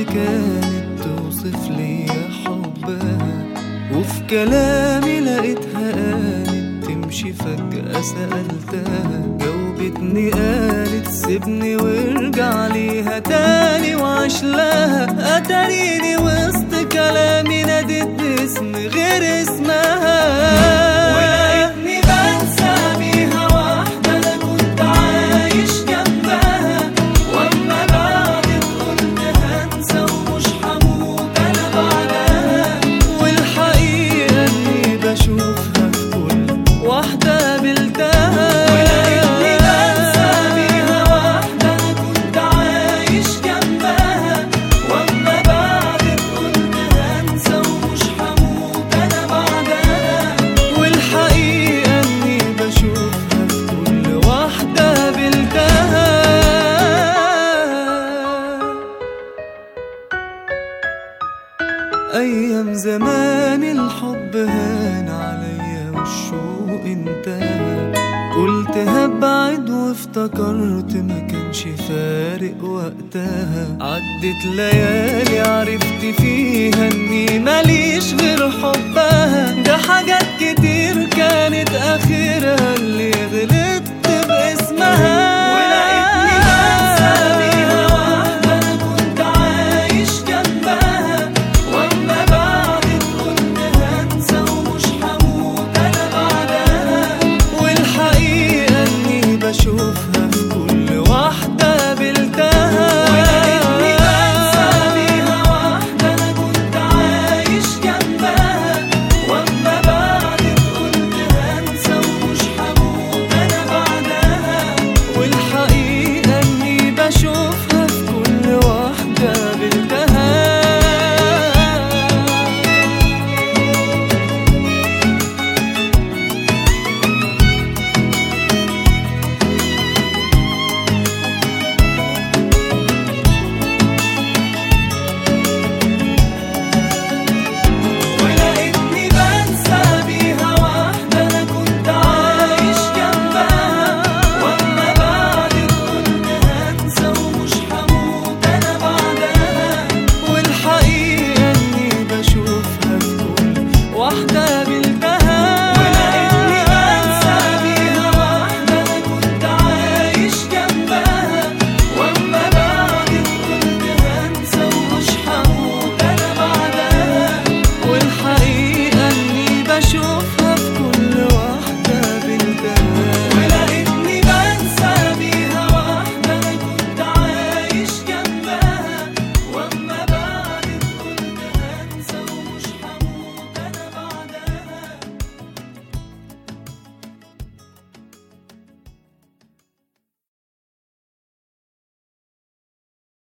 اللي كانت توصف لي حبها وفي كلامي لقيتها قالت تمشي فجأة سألتها جاوبتني قالت سيبني وارجع ليها تاني وعيش لها أتاريني وسط كلامي ناديت باسم غير اسمها ولقيتني بنسى بيها واحدة أنا كنت عايش جنبها وأما بعدت قلت هنسى ومش هموت أنا بعدها والحقيقة إني بشوفها في كل واحدة قابلتها ولقيتني بنسى بيها واحدة أنا كنت عايش جنبها وأما بعدت قلت هنسى ومش هموت أنا بعدها والحقيقة إني بشوفها في كل واحدة قابلتها أيام زمان الحب هان عليا والشوق انتهى قلت هبعد وافتكرت ما كانش فارق وقتها عدت ليالي عرفت فيها